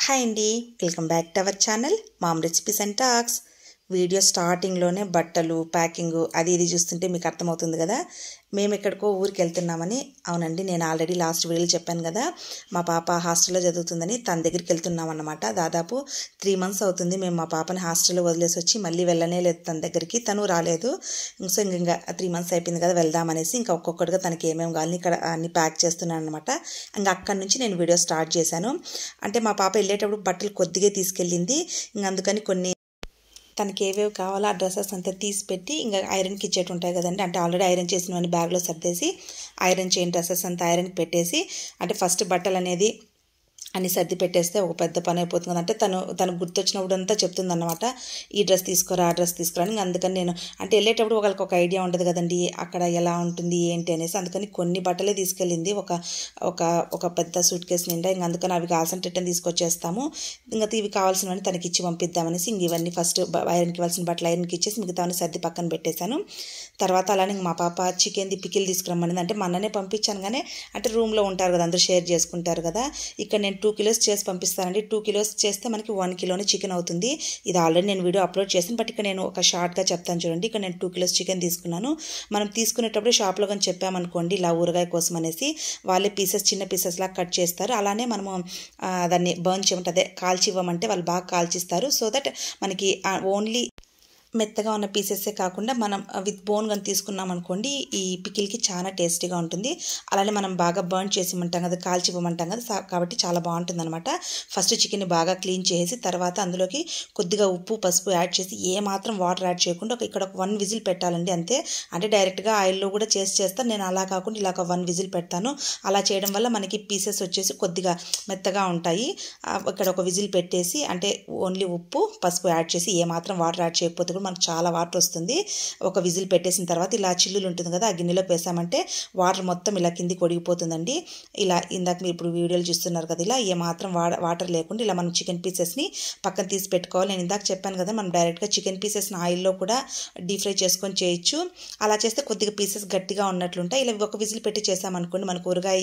hi అండి welcome back to our channel mom recipes and talks video స్టార్టింగ్లోనే బట్టలు packing అది ఇది చూస్తుంటే మీకు అర్థమవుతుంది కదా మేము ఎక్కడికో ఊరికి వెళ్తున్నామని అవునండి నేను ఆల్రెడీ లాస్ట్ వీడియోలో చెప్పాను కదా మా పాప హాస్టల్లో చదువుతుందని తన దగ్గరికి వెళ్తున్నాం అన్నమాట దాదాపు త్రీ మంత్స్ అవుతుంది మేము మా పాపని హాస్టల్లో వదిలేసి వచ్చి మళ్ళీ వెళ్ళనే లేదు తన దగ్గరికి తను రాలేదు సో ఇంక ఇంకా త్రీ మంత్స్ అయిపోయింది కదా వెళ్దామనేసి ఇంకా ఒక్కొక్కటిగా తనకి ఏమేమి కావాలి ఇక్కడ అన్ని ప్యాక్ చేస్తున్నాను అనమాట ఇంకా అక్కడి నుంచి నేను వీడియో స్టార్ట్ చేశాను అంటే మా పాప వెళ్ళేటప్పుడు బట్టలు కొద్దిగా తీసుకెళ్ళింది ఇంక అందుకని కొన్ని తనకి ఏవేవి కావాలో ఆ డ్రెస్సెస్ అంతా తీసి పెట్టి ఇంకా ఐరన్కి ఇచ్చేటి ఉంటాయి కదండి అంటే ఆల్రెడీ ఐరన్ చేసినవన్నీ బ్యాగ్లో సర్దేసి ఐరన్ చేయని డ్రెస్సెస్ అంతా ఐరన్కి పెట్టేసి అంటే ఫస్ట్ బట్టలు అనేది అన్ని సర్ది పెట్టేస్తే ఒక పెద్ద పని అయిపోతుంది కదా అంటే తను తనకు గుర్తొచ్చినప్పుడు అంతా చెప్తుంది అనమాట ఈ డ్రెస్ తీసుకురా ఆ డ్రెస్ తీసుకురా అని అందుకని నేను అంటే వెళ్ళేటప్పుడు ఒకరికి ఒక ఐడియా ఉండదు కదండి అక్కడ ఎలా ఉంటుంది ఏంటి అనేసి అందుకని కొన్ని బట్టలే తీసుకెళ్ళింది ఒక ఒక ఒక పెద్ద సూట్ కేసు నిండా ఇంక అందుకని అవి కావాల్సిన రిటర్న్ తీసుకొచ్చేస్తాము ఇంకా ఇవి కావాల్సినవన్నీ తనకి ఇచ్చి పంపిద్దామనేసి ఇంక ఇవన్నీ ఫస్ట్ ఐరన్కి ఇవ్వాల్సిన బట్టలు ఐరన్కి ఇచ్చేసి మిగతావన్నీ సర్ది పక్కన పెట్టేశాను తర్వాత అలానే మా పాప చికెన్ది పికిల్ తీసుకురమ్మనింది అంటే మొన్ననే పంపించాను కానీ అంటే రూమ్లో ఉంటారు కదా అందరూ షేర్ చేసుకుంటారు కదా ఇక్కడ నేను టూ కిలోస్ చేసి పంపిస్తానండి టూ కిలోస్ చేస్తే మనకి వన్ కిలోని చికెన్ అవుతుంది ఇది ఆల్రెడీ నేను వీడియో అప్లోడ్ చేశాను బట్ ఇక్కడ నేను ఒక షార్ట్గా చెప్తాను చూడండి ఇక్కడ నేను టూ కిలోస్ చికెన్ తీసుకున్నాను మనం తీసుకునేటప్పుడు షాప్లో కానీ చెప్పామనుకోండి ఇలా ఊరగాయ కోసం అనేసి వాళ్ళే పీసెస్ చిన్న పీసెస్ లాగా కట్ చేస్తారు అలానే మనము దాన్ని బర్న్ చేయమంటే అదే కాల్చి ఇవ్వమంటే వాళ్ళు బాగా కాల్చిస్తారు సో దట్ మనకి ఓన్లీ మెత్తగా ఉన్న పీసెసే కాకుండా మనం విత్ బోన్ కానీ తీసుకున్నాం అనుకోండి ఈ పికిల్కి చాలా టేస్టీగా ఉంటుంది అలానే మనం బాగా బర్న్ చేసి ఇవ్వమంటాం కదా కాల్చి ఇవ్వమంటాం కదా కాబట్టి చాలా బాగుంటుంది అనమాట ఫస్ట్ చికెన్ని బాగా క్లీన్ చేసి తర్వాత అందులోకి కొద్దిగా ఉప్పు పసుపు యాడ్ చేసి ఏ మాత్రం వాటర్ యాడ్ చేయకుండా ఒక ఇక్కడ ఒక వన్ విజిల్ పెట్టాలండి అంతే అంటే డైరెక్ట్గా ఆయిల్లో కూడా చేసి చేస్తాను నేను అలా కాకుండా ఇలా ఒక వన్ విజిల్ పెడతాను అలా చేయడం వల్ల మనకి పీసెస్ వచ్చేసి కొద్దిగా మెత్తగా ఉంటాయి ఇక్కడ ఒక విజిల్ పెట్టేసి అంటే ఓన్లీ ఉప్పు పసుపు యాడ్ చేసి ఏ మాత్రం వాటర్ యాడ్ చేయకపోతే కూడా మనకు చాలా వాటర్ వస్తుంది ఒక విజిల్ పెట్టేసిన తర్వాత ఇలా చిల్లులు ఉంటుంది కదా ఆ గిన్నెలోకి వేసామంటే వాటర్ మొత్తం ఇలా కిందికి ఒడిగిపోతుందండి ఇలా ఇందాక మీరు ఇప్పుడు వీడియోలు చూస్తున్నారు కదా ఇలా ఏ మాత్రం వాటర్ లేకుండా ఇలా మనం చికెన్ పీసెస్ని పక్కన తీసి పెట్టుకోవాలి నేను ఇందాక చెప్పాను కదా మనం డైరెక్ట్గా చికెన్ పీసెస్ని ఆయిల్లో కూడా డీప్ ఫ్రై చేసుకొని చేయొచ్చు అలా చేస్తే కొద్దిగా పీసెస్ గట్టిగా ఉన్నట్లుంటాయి ఇలా ఒక విజిల్ పెట్టి చేసామనుకోండి మనకు ఊరగాయ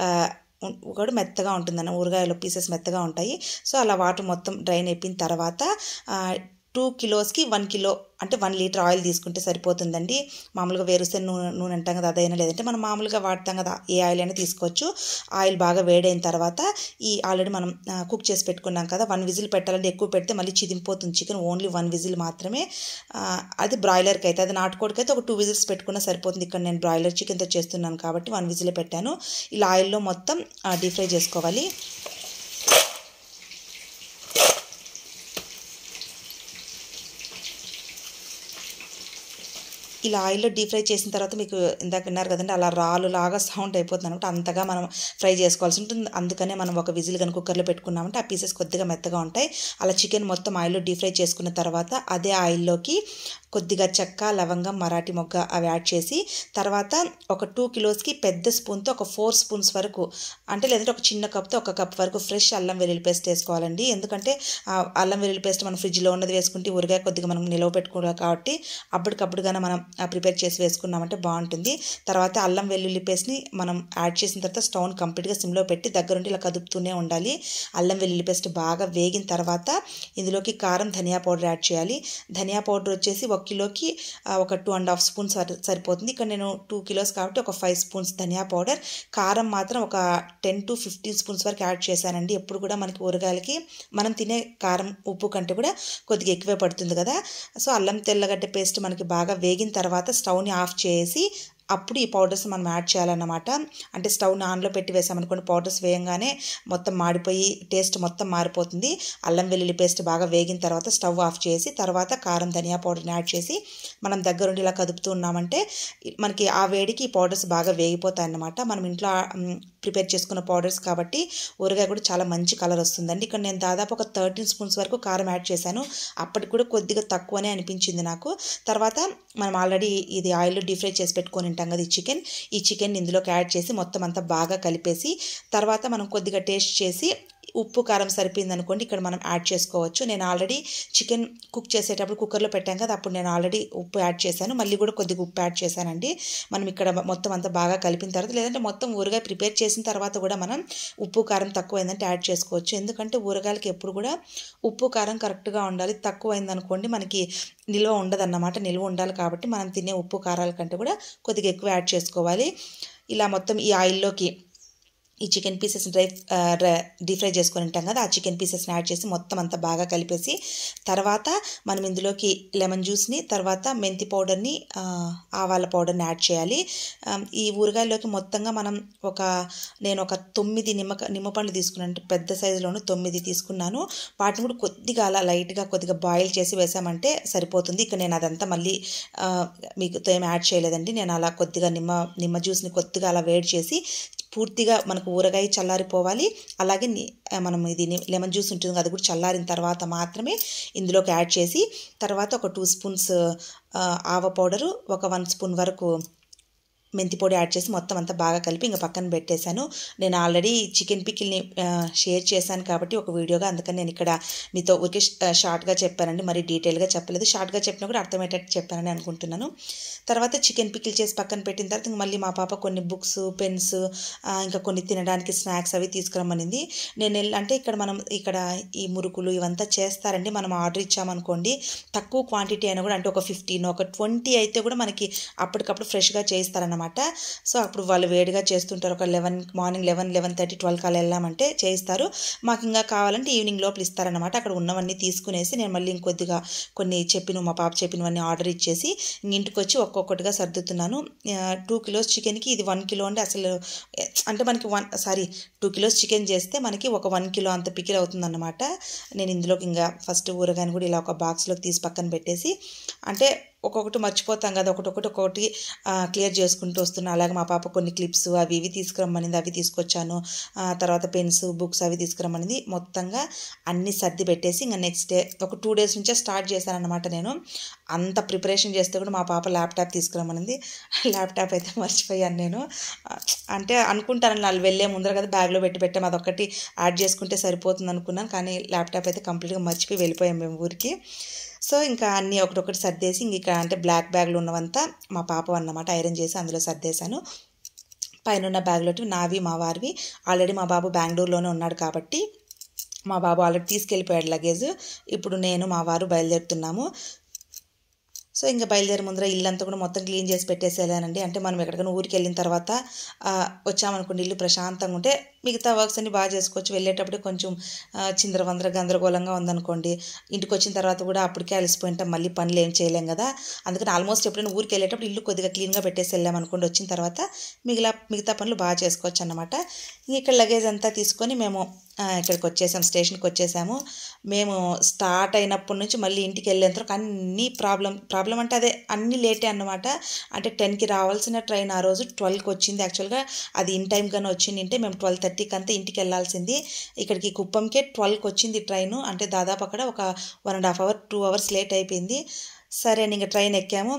కూడా మెత్తగా ఉంటుందన్న ఊరగాయలో పీసెస్ మెత్తగా ఉంటాయి సో అలా వాటర్ మొత్తం డ్రైన్ అయిపోయిన తర్వాత టూ కిలోస్కి వన్ కిలో అంటే వన్ లీటర్ ఆయిల్ తీసుకుంటే సరిపోతుందండి మామూలుగా వేరుస్తే నూనె నూనె అంటాం కదా అదైనా లేదంటే మనం మామూలుగా వాడతాం కదా ఏ ఆయిల్ అయినా తీసుకోవచ్చు ఆయిల్ బాగా వేడైన తర్వాత ఈ ఆల్రెడీ మనం కుక్ చేసి పెట్టుకున్నాం కదా వన్ విజిల్ పెట్టాలంటే ఎక్కువ పెడితే మళ్ళీ చిదింపోతుంది చికెన్ ఓన్లీ వన్ విజిల్ మాత్రమే అది బ్రాయిలర్కి అయితే అది నాటుకోడికి అయితే ఒక టూ విజిల్స్ పెట్టుకున్నా సరిపోతుంది ఇక్కడ నేను బ్రాయిలర్ చికెన్తో చేస్తున్నాను కాబట్టి వన్ విజిల్ పెట్టాను ఇలా ఆయిల్లో మొత్తం డీప్ ఫ్రై చేసుకోవాలి ఇలా ఆయిల్లో డీప్ ఫ్రై చేసిన తర్వాత మీకు ఇందాక విన్నారు కదండి అలా రాళ్ళు లాగా సౌండ్ అయిపోతుంది అనమాట అంతగా మనం ఫ్రై చేసుకోవాల్సి ఉంటుంది అందుకనే మనం ఒక విజిల్ కానీ కుక్కర్లో పెట్టుకున్నామంటే ఆ పీసెస్ కొద్దిగా మెత్తగా ఉంటాయి అలా చికెన్ మొత్తం ఆయిల్లో డీప్ ఫ్రై చేసుకున్న తర్వాత అదే ఆయిల్లోకి కొద్దిగా చెక్క లవంగం మరాఠీ మొగ్గ అవి యాడ్ చేసి తర్వాత ఒక టూ కిలోస్కి పెద్ద స్పూన్తో ఒక ఫోర్ స్పూన్స్ వరకు అంటే లేదంటే ఒక చిన్న కప్తో ఒక కప్ వరకు ఫ్రెష్ అల్లం వెల్లుల్లి పేస్ట్ వేసుకోవాలండి ఎందుకంటే అల్లం వెల్లుల్లి పేస్ట్ మనం ఫ్రిడ్జ్లో ఉన్నది వేసుకుంటే ఊరగాయ కొద్దిగా మనం నిలవ పెట్టుకోవాలి కాబట్టి అప్పటికప్పుడుగానే మనం ప్రిపేర్ చేసి వేసుకున్నామంటే బాగుంటుంది తర్వాత అల్లం వెల్లుల్లి పేస్ట్ని మనం యాడ్ చేసిన తర్వాత స్టవ్ని కంప్లీట్గా సిమ్లో పెట్టి దగ్గరుండి ఇలా కదుపుతూనే ఉండాలి అల్లం వెల్లుల్లి పేస్ట్ బాగా వేగిన తర్వాత ఇందులోకి కారం ధనియా పౌడర్ యాడ్ చేయాలి ధనియా పౌడర్ వచ్చేసి ఒక కిలోకి ఒక టూ అండ్ హాఫ్ స్పూన్స్ సరిపోతుంది ఇక్కడ నేను టూ కిలోస్ కాబట్టి ఒక ఫైవ్ స్పూన్స్ ధనియా పౌడర్ కారం మాత్రం ఒక టెన్ టు ఫిఫ్టీన్ స్పూన్స్ వరకు యాడ్ చేశానండి ఎప్పుడు కూడా మనకి ఊరగాయలకి మనం తినే కారం ఉప్పు కంటే కూడా కొద్దిగా ఎక్కువే పడుతుంది కదా సో అల్లం తెల్లగడ్డ పేస్ట్ మనకి బాగా వేగిన తర్వాత స్టవ్ని ఆఫ్ చేసి అప్పుడు ఈ పౌడర్స్ మనం యాడ్ చేయాలన్నమాట అంటే స్టవ్ నాన్లో పెట్టి వేసామనుకోండి పౌడర్స్ వేయంగానే మొత్తం మాడిపోయి టేస్ట్ మొత్తం మారిపోతుంది అల్లం వెల్లుల్లి పేస్ట్ బాగా వేగిన తర్వాత స్టవ్ ఆఫ్ చేసి తర్వాత కారం ధనియా పౌడర్ని యాడ్ చేసి మనం దగ్గరుండి ఇలా కదుపుతూ ఉన్నామంటే మనకి ఆ వేడికి ఈ పౌడర్స్ బాగా వేగిపోతాయి అన్నమాట మనం ఇంట్లో ప్రిపేర్ చేసుకున్న పౌడర్స్ కాబట్టి ఊరగాయ కూడా చాలా మంచి కలర్ వస్తుందండి ఇక్కడ నేను దాదాపు ఒక థర్టీన్ స్పూన్స్ వరకు కారం యాడ్ చేశాను అప్పటికి కూడా కొద్దిగా తక్కువనే అనిపించింది నాకు తర్వాత మనం ఆల్రెడీ ఇది ఆయిల్లో డీప్ ఫ్రై చేసి పెట్టుకొని ఉంటాం కదా ఈ చికెన్ ఈ చికెన్ ఇందులోకి యాడ్ చేసి మొత్తం అంతా బాగా కలిపేసి తర్వాత మనం కొద్దిగా టేస్ట్ చేసి ఉప్పు కారం సరిపోయింది అనుకోండి ఇక్కడ మనం యాడ్ చేసుకోవచ్చు నేను ఆల్రెడీ చికెన్ కుక్ చేసేటప్పుడు కుక్కర్లో పెట్టాం కదా అప్పుడు నేను ఆల్రెడీ ఉప్పు యాడ్ చేశాను మళ్ళీ కూడా కొద్దిగా ఉప్పు యాడ్ చేశానండి మనం ఇక్కడ మొత్తం అంతా బాగా కలిపిన తర్వాత లేదంటే మొత్తం ఊరగాయ ప్రిపేర్ చేసిన తర్వాత కూడా మనం ఉప్పు కారం తక్కువైందంటే యాడ్ చేసుకోవచ్చు ఎందుకంటే ఊరగాయలకి ఎప్పుడు కూడా ఉప్పు కారం కరెక్ట్గా ఉండాలి తక్కువైంది అనుకోండి మనకి నిల్వ ఉండదన్నమాట నిల్వ ఉండాలి కాబట్టి మనం తినే ఉప్పు కారాల కంటే కూడా కొద్దిగా ఎక్కువ యాడ్ చేసుకోవాలి ఇలా మొత్తం ఈ ఆయిల్లోకి ఈ chicken pieces dry deep fry చేసుకొని ఉంటాం కదా ఆ చికెన్ పీసెస్ని యాడ్ చేసి మొత్తం అంతా బాగా కలిపేసి తర్వాత మనం ఇందులోకి లెమన్ జ్యూస్ని తర్వాత మెంతి పౌడర్ని ఆవాల పౌడర్ని యాడ్ చేయాలి ఈ ఊరగాయలోకి మొత్తంగా మనం ఒక నేను ఒక తొమ్మిది నిమ్మక నిమ్మపండ్లు తీసుకున్నాను పెద్ద సైజులోను తొమ్మిది తీసుకున్నాను వాటిని కూడా కొద్దిగా అలా లైట్గా కొద్దిగా బాయిల్ చేసి వేసామంటే సరిపోతుంది ఇక నేను అదంతా మళ్ళీ మీకు ఏం యాడ్ చేయలేదండి నేను అలా కొద్దిగా నిమ్మ నిమ్మ జ్యూస్ని కొద్దిగా అలా వేడి చేసి పూర్తిగా మనకు ఊరగాయ చల్లారిపోవాలి అలాగే మనం ఇది లెమన్ జ్యూస్ ఉంటుంది అది కూడా చల్లారిన తర్వాత మాత్రమే ఇందులోకి యాడ్ చేసి తర్వాత ఒక టూ స్పూన్స్ ఆవ పౌడరు ఒక వన్ స్పూన్ వరకు మెంతి పొడి యాడ్ చేసి మొత్తం అంతా బాగా కలిపి ఇంకా పక్కన పెట్టేశాను నేను ఆల్రెడీ చికెన్ పికిల్ని షేర్ చేశాను కాబట్టి ఒక వీడియోగా అందుకని నేను ఇక్కడ మీతో ఊరికే షార్ట్గా చెప్పానండి మరి డీటెయిల్గా చెప్పలేదు షార్ట్గా చెప్పినా కూడా అర్థమయ్యేటట్టు చెప్పానని అనుకుంటున్నాను తర్వాత చికెన్ పికిల్ చేసి పక్కన పెట్టిన తర్వాత ఇంక మళ్ళీ మా పాప కొన్ని బుక్స్ పెన్స్ ఇంకా కొన్ని తినడానికి స్నాక్స్ అవి తీసుకురమ్మనింది నేను అంటే ఇక్కడ మనం ఇక్కడ ఈ మురుకులు ఇవంతా చేస్తారండి మనం ఆర్డర్ ఇచ్చామనుకోండి తక్కువ క్వాంటిటీ అయినా కూడా అంటే ఒక ఫిఫ్టీన్ ఒక ట్వంటీ అయితే కూడా మనకి అప్పటికప్పుడు ఫ్రెష్గా చేయిస్తారన్నమాట అనమాట సో అప్పుడు వాళ్ళు వేడిగా చేస్తుంటారు ఒక eleven morning eleven eleven thirty twelve కాలు వెళ్ళామంటే చేయిస్తారు మాకు ఇంకా కావాలంటే ఈవినింగ్ లోపల ఇస్తారనమాట అక్కడ ఉన్నవన్నీ తీసుకునేసి నేను మళ్ళీ ఇంకొద్దిగా కొన్ని చెప్పిన మా పాప చెప్పినవన్నీ ఆర్డర్ ఇచ్చేసి ఇంటికి వచ్చి ఒక్కొక్కటిగా సర్దుతున్నాను టూ కిలోస్ చికెన్కి ఇది వన్ కిలో అంటే అసలు అంటే మనకి one sorry two kilos chicken చేస్తే మనకి ఒక వన్ కిలో అంత పికిల్ అవుతుందన్నమాట నేను ఇందులోకి ఇంకా ఫస్ట్ ఊరగాయని కూడా ఇలా ఒక బాక్స్లోకి తీసి పక్కన పెట్టేసి అంటే ఒక్కొక్కటి మర్చిపోతాం కదా ఒకటి ఒకటి ఒక్కొక్కటి క్లియర్ చేసుకుంటూ వస్తున్నా అలాగే మా పాప కొన్ని క్లిప్స్ అవి ఇవి తీసుకురమ్మనింది అవి తీసుకొచ్చాను తర్వాత పెన్స్ బుక్స్ అవి తీసుకురమ్మనింది మొత్తంగా అన్నీ సర్ది పెట్టేసి ఇంకా నెక్స్ట్ డే ఒక టూ డేస్ నుంచే స్టార్ట్ చేశాను అనమాట నేను అంత ప్రిపరేషన్ చేస్తే కూడా మా పాప ల్యాప్టాప్ తీసుకురమ్మనింది ల్యాప్టాప్ అయితే మర్చిపోయాను నేను అంటే అనుకుంటాను వాళ్ళు వెళ్ళే ముందర కదా బ్యాగ్లో పెట్టి పెట్టాము అదొక్కటి యాడ్ చేసుకుంటే సరిపోతుంది అనుకున్నాను కానీ ల్యాప్టాప్ అయితే కంప్లీట్గా మర్చిపోయి వెళ్ళిపోయాం మేము ఊరికి సో ఇంకా అన్నీ ఒకటొకటి సర్దేసి ఇంక ఇక్కడ అంటే బ్లాక్ బ్యాగ్లు ఉన్నవంతా మా పాప అన్నమాట ఐరన్ చేసి అందులో సర్దేశాను పైన ఉన్న బ్యాగ్లో నావి మా వారివి ఆల్రెడీ మా బాబు బెంగళూరులోనే ఉన్నాడు కాబట్టి మా బాబు ఆల్రెడీ తీసుకెళ్ళిపోయాడు లగేజ్ ఇప్పుడు నేను మా వారు బయలుదేరుతున్నాము సో ఇంకా బయలుదేరి ముందర ఇల్లంతా కూడా మొత్తం క్లీన్ చేసి పెట్టేసేలానండి అంటే మనం ఎక్కడికైనా ఊరికి వెళ్ళిన తర్వాత వచ్చామనుకోండి ఇల్లు ప్రశాంతంగా ఉంటే మిగతా వర్క్స్ అన్ని బాగా చేసుకోవచ్చు వెళ్ళేటప్పుడు కొంచెం చిందరవందర గందరగోళంగా ఉందనుకోండి ఇంటికి వచ్చిన తర్వాత కూడా అప్పటికే అలసిపోయింటాం మళ్ళీ పనులు ఏం చేయలేం కదా అందుకని ఆల్మోస్ట్ ఎప్పుడైనా ఊరికి వెళ్ళేటప్పుడు ఇల్లు కొద్దిగా క్లీన్గా పెట్టేసి వెళ్ళామనుకోండి వచ్చిన తర్వాత మిగిలిన మిగతా పనులు బాగా చేసుకోవచ్చు అనమాట ఇక్కడ లగేజ్ అంతా తీసుకొని మేము ఇక్కడికి వచ్చేసాం స్టేషన్కి వచ్చేసాము మేము స్టార్ట్ అయినప్పటి నుంచి మళ్ళీ ఇంటికి వెళ్ళేంత వరకు అన్ని ప్రాబ్లం ప్రాబ్లం అంటే అదే అన్ని లేటే అన్నమాట అంటే టెన్కి రావాల్సిన ట్రైన్ ఆ రోజు ట్వెల్వ్కి వచ్చింది యాక్చువల్గా అది ఇన్ టైం కానీ వచ్చింది అంటే మేము ట్వెల్వ్ థర్టీకి అంతా ఇంటికి వెళ్ళాల్సింది ఇక్కడికి కుప్పంకే ట్వెల్వ్కి వచ్చింది ట్రైన్ అంటే దాదాపు అక్కడ ఒక one and half hour two hours late అయిపోయింది సరే ఇంకా ట్రైన్ ఎక్కాము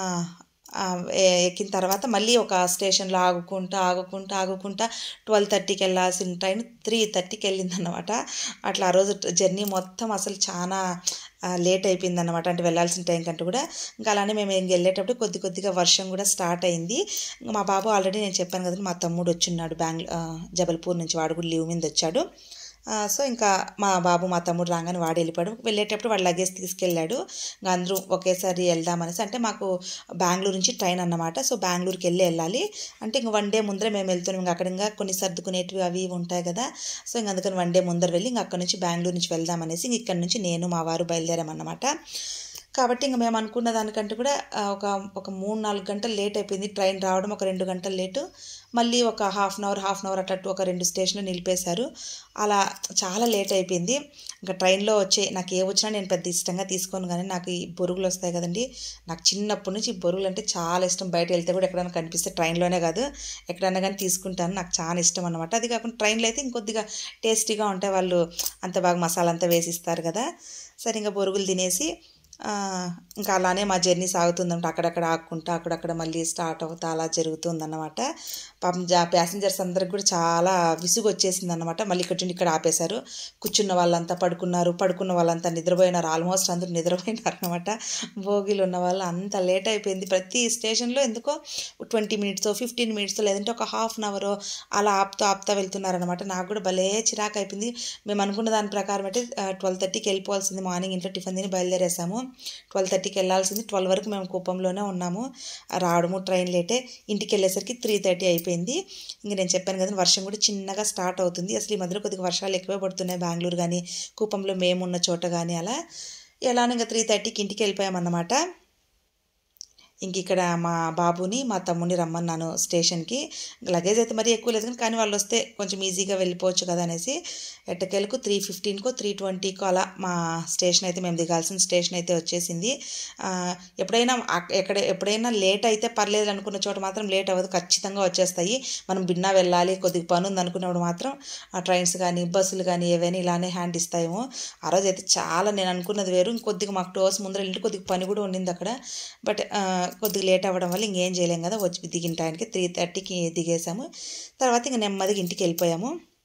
ఎక్కిన తర్వాత మళ్ళీ ఒక స్టేషన్లో ఆగుకుంటా ఆగుకుంటా ఆగుకుంటా ట్వెల్వ్ థర్టీకి వెళ్ళాల్సిన ట్రైన్ త్రీ థర్టీకి వెళ్ళింది అనమాట అట్లా ఆ రోజు జర్నీ మొత్తం అసలు చాలా లేట్ అయిపోయింది అనమాట అంటే వెళ్ళాల్సిన టైం కంటే కూడా ఇంకా అలానే మేము ఇంక వెళ్ళేటప్పుడు కొద్ది కొద్దిగా వర్షం కూడా స్టార్ట్ అయింది మా బాబు ఆల్రెడీ నేను చెప్పాను కదా మా తమ్ముడు వచ్చిన్నాడు బెంగళూరు జబల్పూర్ నుంచి వాడు కూడా లీవ్ మీద వచ్చాడు సో ఇంకా మా బాబు మా తమ్ముడు రాగానే వాడు వెళ్ళిపోయాడు వెళ్ళేటప్పుడు వాడు లగేజ్ తీసుకెళ్ళాడు ఇంకా అందరూ ఒకేసారి వెళ్దామనేసి అంటే మాకు బెంగళూరు నుంచి ట్రైన్ అన్నమాట సో బెంగళూరుకి వెళ్ళి వెళ్ళాలి అంటే ఇంక వన్ డే ముందర మేము వెళ్తున్నాం ఇంకా అక్కడ ఇంకా కొన్ని సర్దుకునేటివి అవి ఇవి ఉంటాయి కదా సో ఇంక అందుకని వన్ డే ముందర వెళ్ళి ఇంకా అక్కడ నుంచి బెంగళూరు నుంచి వెళ్దామనేసి ఇంక ఇక్కడ నుంచి నేను మా వారు బయలుదేరామన్నమాట కాబట్టి ఇంక మేము అనుకున్న దానికంటే కూడా ఒక ఒక మూడు నాలుగు గంటలు లేట్ అయిపోయింది ట్రైన్ రావడం ఒక రెండు గంటలు లేటు మళ్ళీ ఒక half an hour half an hour అట్లా ఒక రెండు స్టేషన్లు నిలిపేశారు అలా చాలా లేట్ అయిపోయింది ఇంకా ట్రైన్లో వచ్చే నాకు ఏ వచ్చినా నేను పెద్ద ఇష్టంగా తీసుకోను కానీ నాకు ఈ బొరుగులు వస్తాయి కదండి నాకు చిన్నప్పటి నుంచి బొరుగులు అంటే చాలా ఇష్టం బయట వెళ్తే కూడా ఎక్కడైనా కనిపిస్తే ట్రైన్లోనే కాదు ఎక్కడైనా కానీ తీసుకుంటాను నాకు చాలా ఇష్టం అనమాట అది కాకుండా ట్రైన్లో అయితే ఇంకొద్దిగా టేస్టీగా ఉంటాయి వాళ్ళు అంత బాగా మసాలా అంతా వేసిస్తారు కదా సరే ఇంకా బొరుగులు తినేసి ఆ, ఇంకా అలానే మా జర్నీ సాగుతుందంట అక్కడక్కడ ఆక్కుంటా అక్కడక్కడ మళ్ళీ స్టార్ట్ అవుతా అలా జరుగుతుందన్నమాట పాపం జా ప్యాసింజర్స్ అందరికి కూడా చాలా విసుగు వచ్చేసింది అనమాట మళ్ళీ ఇక్కడ నుండి ఇక్కడ ఆపేశారు కూర్చున్న వాళ్ళంతా పడుకున్నారు పడుకున్న వాళ్ళంతా నిద్రపోయినారు ఆల్మోస్ట్ అందరూ నిద్రపోయినారు అనమాట భోగిలు ఉన్న వాళ్ళు అంత లేట్ అయిపోయింది ప్రతి స్టేషన్లో ఎందుకో ట్వంటీ మినిట్స్ ఫిఫ్టీన్ మినిట్స్ లేదంటే ఒక హాఫ్ అన్ అవర్ అలా ఆపుతా ఆపుతా వెళ్తున్నారనమాట నాకు కూడా భలే చిరాకు అయిపోయింది మేము అనుకున్న దాని ప్రకారం అయితే ట్వెల్వ్ థర్టీకి వెళ్ళిపోవాల్సింది మార్నింగ్ ఇంట్లో టిఫిన్ తిని బయలుదేరేసాము ట్వెల్వ్ థర్టీకి వెళ్ళాల్సింది ట్వెల్వ్ వరకు మేము కుప్పంలోనే ఉన్నాము రావడము ట్రైన్ లేటే ఇంటికి వెళ్ళేసరికి త్రీ థర్టీ అయిపోయింది ఇంక నేను చెప్పాను కదా వర్షం కూడా చిన్నగా స్టార్ట్ అవుతుంది అసలు ఈ మధ్యలో కొద్దిగా వర్షాలు ఎక్కువే పడుతున్నాయి బెంగళూరు కానీ కుప్పంలో మేము ఉన్న చోట కానీ అలా ఎలానో ఇంకా త్రీ థర్టీకి ఇంటికి వెళ్ళిపోయామన్నమాట ఇంక ఇక్కడ మా బాబుని మా తమ్ముని రమ్మన్నాను స్టేషన్కి లగేజ్ అయితే మరీ ఎక్కువ లేదు కానీ కానీ వాళ్ళు వస్తే కొంచెం ఈజీగా వెళ్ళిపోవచ్చు కదా అనేసి ఎట్టకేలకు త్రీ ఫిఫ్టీన్కో త్రీ ట్వంటీకో అలా మా స్టేషన్ అయితే మేము దిగాల్సిన స్టేషన్ అయితే వచ్చేసింది ఆ, ఎప్పుడైనా అక్- ఎక్కడ ఎప్పుడైనా లేట్ అయితే పర్లేదు అనుకున్న చోట మాత్రం లేట్ అవ్వదు ఖచ్చితంగా వచ్చేస్తాయి మనం బిన్నా వెళ్ళాలి కొద్దిగా పని ఉంది అనుకున్నప్పుడు మాత్రం ఆ ట్రైన్స్ కానీ బస్సులు కానీ ఏవైనా ఇలానే హ్యాండ్ ఇస్తాయేమో ఆ రోజు అయితే చాలా నేను అనుకున్నది వేరు ఇంకొద్దిగా మాకు టోస్ ముందర వెళ్ళి కొద్దిగా పని కూడా ఉండింది అక్కడ బట్ ఆ, కొద్దిగా లేట్ అవ్వడం వల్ల ఇంకేం చేయలేం కదా వచ్చి దిగిన టైంకి త్రీ థర్టీకి దిగేసాము తర్వాత ఇంక నెమ్మదిగా ఇంటికి వెళ్ళిపోయాము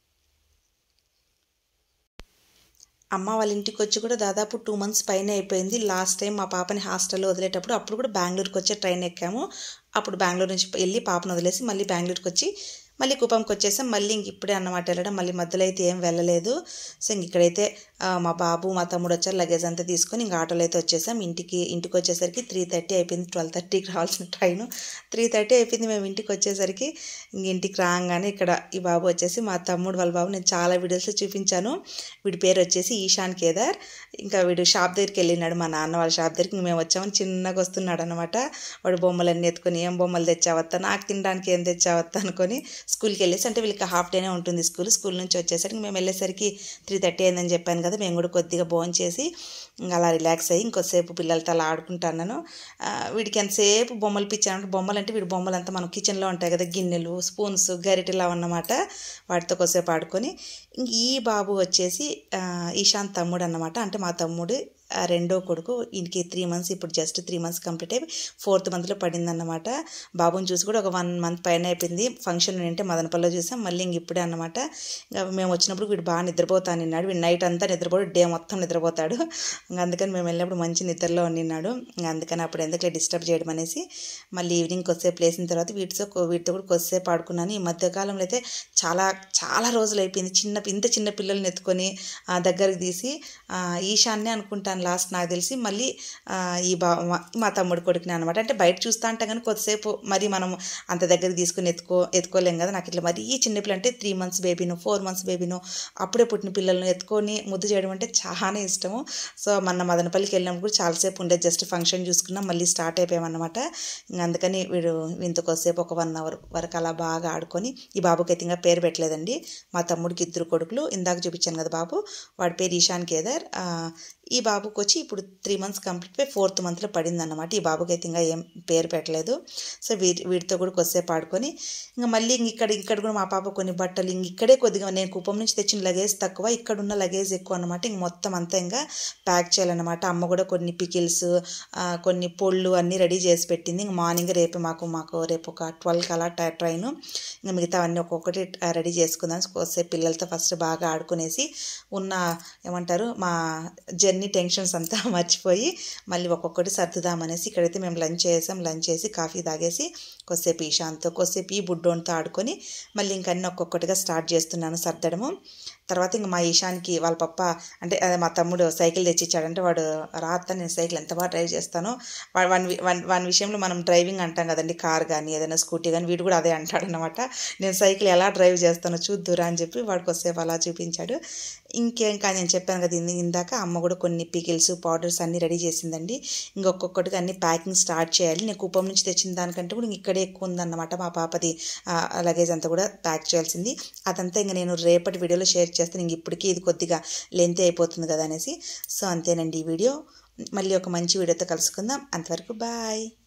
అమ్మ వాళ్ళ ఇంటికి వచ్చి కూడా దాదాపు టూ మంత్స్ పైన అయిపోయింది లాస్ట్ టైం మా పాపని హాస్టల్లో వదిలేటప్పుడు అప్పుడు కూడా బెంగళూరుకి వచ్చే ట్రైన్ ఎక్కాము అప్పుడు బెంగళూరు నుంచి వెళ్ళి పాపను వదిలేసి మళ్ళీ బెంగళూరుకి వచ్చి మళ్ళీ కుప్పంకి వచ్చేసాం మళ్ళీ ఇంక ఇప్పుడే అన్నమాట వెళ్ళడం మళ్ళీ మధ్యలో అయితే ఏం వెళ్ళలేదు సో ఇంక ఇక్కడైతే ఆ, మా బాబు మా తమ్ముడు వచ్చారు లగేజ్ అంతా తీసుకొని ఇంక ఆటోలో అయితే వచ్చేసాం ఇంటికి ఇంటికి వచ్చేసరికి త్రీ థర్టీ అయిపోయింది ట్వెల్వ్ థర్టీకి రావాల్సిన ట్రైన్ త్రీ థర్టీ అయిపోయింది మేము ఇంటికి వచ్చేసరికి ఇంక ఇంటికి రాగానే ఇక్కడ ఈ బాబు వచ్చేసి మా తమ్ముడు వాళ్ళ బాబు నేను చాలా వీడియోస్లో చూపించాను వీడి పేరు వచ్చేసి ఈశాన్ కేదార్ ఇంకా వీడు షాప్ దగ్గరికి వెళ్ళినాడు మా నాన్న వాళ్ళ షాప్ దగ్గరికి ఇంక మేము వచ్చామని చిన్నగా వస్తున్నాడు అనమాట వాడు బొమ్మలన్నీ ఎత్తుకొని ఏం బొమ్మలు తెచ్చావత్తా నాకు తినడానికి ఏం తెచ్చావత్తా అనుకొని స్కూల్కి వెళ్ళేసి అంటే వీళ్ళకి హాఫ్ డేనే ఉంటుంది స్కూల్ స్కూల్ నుంచి వచ్చేసరికి మేము వెళ్ళేసరికి త్రీ థర్టీ అయిందని చెప్పాను కదా మేము కూడా కొద్దిగా భోజనం చేసి ఇంకా అలా రిలాక్స్ అయ్యి ఇంకొద్దిసేపు పిల్లలతో అలా ఆడుకుంటాను ఆ, వీడికి ఎంతసేపు బొమ్మలు పిచ్చానంటే బొమ్మలు అంటే వీడి బొమ్మలు అంతా మన కిచెన్లో ఉంటాయి కదా గిన్నెలు స్పూన్స్ గరిటెలు అన్నమాట వాటితో కొద్దిసేపు ఆడుకొని ఇంక ఈ బాబు వచ్చేసి ఆ, ఈశాంత్ తమ్ముడు అన్నమాట అంటే మా తమ్ముడు ఆ రెండో కొడుకు ఈయనకి త్రీ మంత్స్ ఇప్పుడు జస్ట్ త్రీ మంత్స్ కంప్లీట్ అయిపోయి ఫోర్త్ మంత్లో పడిందన్నమాట బాబుని చూసి కూడా ఒక వన్ మంత్ పైన అయిపోయింది ఫంక్షన్ ఉంటే మదనపల్లిలో చూసాం మళ్ళీ ఇంక ఇప్పుడే అన్నమాట ఇంకా మేము వచ్చినప్పుడు వీడు బాగా నిద్రపోతాను నిన్నాడు వీడు నైట్ అంతా నిద్రపోడు డే మొత్తం నిద్రపోతాడు ఇంకా అందుకని మేము వెళ్ళినప్పుడు మంచి నిద్రలో నిన్నాడు ఇంకా అందుకని అప్పుడు ఎందుకు డిస్టర్బ్ చేయడం అనేసి మళ్ళీ ఈవినింగ్ కొద్దిసేపు లేసిన తర్వాత వీటితో కొ- వీటితో కూడా కొద్దిసేపు ఆడుకున్నాను ఈ మధ్యకాలంలో అయితే చాలా చాలా రోజులు అయిపోయింది చిన్న ఇంత చిన్న పిల్లల్ని ఎత్తుకొని ఆ, దగ్గరికి తీసి ఆ, ఈశాన్నే అనుకుంటాను లాస్ట్ నాకు తెలిసి మళ్ళీ ఆ, ఈ బా మా- మా తమ్ముడు కొడుకుని అనమాట అంటే బయట చూస్తా ఉంటాం కానీ కొద్దిసేపు మరి మనం అంత దగ్గరికి తీసుకుని ఎత్తుకో ఎత్తుకోలేం కదా నాకు ఇట్లా మరీ చిన్నపిల్ల అంటే త్రీ మంత్స్ బేబీను ఫోర్ మంత్స్ బేబీను అప్పుడే పుట్టిన పిల్లల్ని ఎత్తుకొని ముద్దు చేయడం అంటే చాలా ఇష్టము సో మన మదనపల్లికి వెళ్ళినప్పుడు కూడా చాలాసేపు ఉండేది జస్ట్ ఫంక్షన్ చూసుకున్నాం మళ్ళీ స్టార్ట్ అయిపోయామన్నమాట ఇంకా అందుకని వీడు ఇంత కొద్దిసేపు ఒక వన్ అవర్ వరకు అలా బాగా ఆడుకొని ఈ బాబుకి అయితే ఇంకా పేరు పెట్టలేదండి మా తమ్ముడికి ఇద్దరు కొడుకులు ఇందాక చూపించాను కదా బాబు వాడి పేరు ఈశాన్ కేదార్ ఆ, ఈ బాబుకి వచ్చి ఇప్పుడు త్రీ మంత్స్ కంప్లీట్ అయి ఫోర్త్ మంత్లో పడింది అనమాట ఈ బాబుకి అయితే ఇంకా ఏం పేరు పెట్టలేదు సో వీటి వీటితో కూడా కొద్దిసేపు ఆడుకొని ఇంకా మళ్ళీ ఇంక ఇక్కడ ఇక్కడ కూడా మా పాప కొన్ని బట్టలు ఇంక ఇక్కడే కొద్దిగా నేను కుప్పం నుంచి తెచ్చిన లగేజ్ తక్కువ ఇక్కడ ఉన్న లగేజ్ ఎక్కువ అనమాట ఇంక మొత్తం అంతా ఇంకా ప్యాక్ చేయాలన్నమాట అమ్మ కూడా కొన్ని పికిల్స్ కొన్ని పొళ్ళు అన్నీ రెడీ చేసి పెట్టింది ఇంక మార్నింగ్ రేపు మాకు మాకు రేపు ఒక ట్వెల్వ్కి అలా ట్రైన్ ఇంకా మిగతా అన్నీ ఒక్కొక్కటి రెడీ చేసుకుందాం కొద్దిసేపు పిల్లలతో ఫస్ట్ బాగా ఆడుకునేసి ఉన్న ఏమంటారు మా జర్నీ టెన్షన్స్ అంతా మర్చిపోయి మళ్ళీ ఒక్కొక్కటి సర్దుదామనేసి ఇక్కడైతే మేము లంచ్ చేసాం లంచ్ చేసి కాఫీ తాగేసి కొద్దిసేపు ఈశాంత్తో కొద్దిసేపు ఈ బుడ్డోన్తో ఆడుకొని మళ్ళీ ఇంక అన్నీ ఒక్కొక్కటిగా స్టార్ట్ చేస్తున్నాను సర్దడము తర్వాత ఇంక మా ఈశాన్కి వాళ్ళ పప్ప అంటే అదే మా తమ్ముడు సైకిల్ తెచ్చిచ్చాడంటే వాడు రాత్త నేను సైకిల్ ఎంత బాగా డ్రైవ్ చేస్తానో వా- వన్ వి- వన్ వన్ విషయంలో మనం డ్రైవింగ్ అంటాం కదండి కార్ కానీ ఏదైనా స్కూటీ కానీ వీడు కూడా అదే అంటాడనమాట నేను సైకిల్ ఎలా డ్రైవ్ చేస్తానో చూద్దురా అని చెప్పి వాడికి వస్తేపు అలా చూపించాడు ఇంకేం కానీ నేను చెప్పాను కదా ఇంద- ఇందాక అమ్మ కూడా కొన్ని పికిల్స్ పౌడర్స్ అన్నీ రెడీ చేసిందండి ఇంకొక్కొక్కటిగా అన్ని ప్యాకింగ్ స్టార్ట్ చేయాలి నేను కుప్పం నుంచి తెచ్చిన దానికంటే కూడా ఇంక ఇక్కడే ఎక్కువ ఉందన్నమాట మా పాపది లగేజ్ అంతా కూడా ప్యాక్ చేయాల్సింది అదంతా ఇంక నేను రేపటి వీడియోలో షేర్ చేస్తాను ఇంక ఇప్పటికీ ఇది కొద్దిగా లెంత్ అయిపోతుంది కదా అనేసి సో అంతేనండి ఈ వీడియో మళ్ళీ ఒక మంచి వీడియోతో కలుసుకుందాం అంతవరకు బాయ్